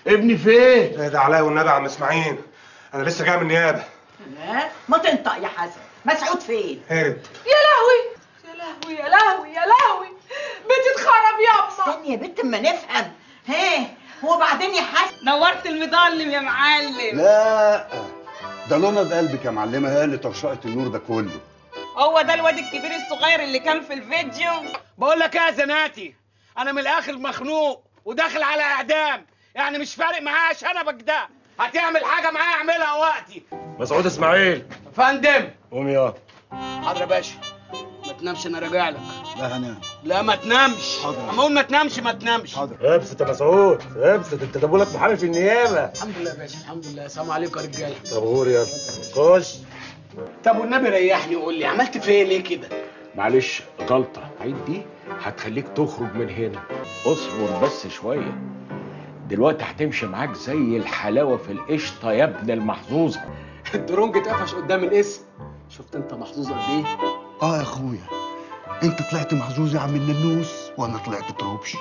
ابني فين ايه ده علاء والنبي يا عم اسماعيل انا لسه جاي من النيابه لا ما تنطق يا حسن مسعود فين هرب يا لهوي يا لهوي يا لهوي يا لهوي بيتي اتخرب يابا استني يا بنت اما نفهم ها وبعدين يا حسن نورت المظلم يا معلم لا ده لونا بقلبك يا معلمه هي اللي طرشقت النور ده كله هو ده الواد الكبير الصغير اللي كان في الفيديو بقول لك ايه يا زناتي انا من الاخر مخنوق وداخل على اعدام يعني مش فارق معايا شنبك ده هتعمل حاجه معايا اعملها وقتي مسعود اسماعيل فندم قوم يا حاضر يا باشا ما تنامش انا راجع لك لا هنام لا ما تنامش حاضر. اما اقول ما تنامش ما تنامش حاضر ابسط يا مسعود ابسط انت ده لك محامي في النيابه الحمد لله يا باشا الحمد لله السلام عليكم يا رجاله طب غور يلا خش طب والنبي ريحني وقول لي عملت فيا ليه كده معلش غلطة عيد دي هتخليك تخرج من هنا اصبر بس شوية دلوقتي هتمشي معاك زي الحلاوة في القشطة يا ابن المحظوظة الدرونج اتقفش قدام الاسم شفت انت محظوظ قد ايه اه يا اخويا انت طلعت محظوظ يا عم الننوس وانا طلعت تروبش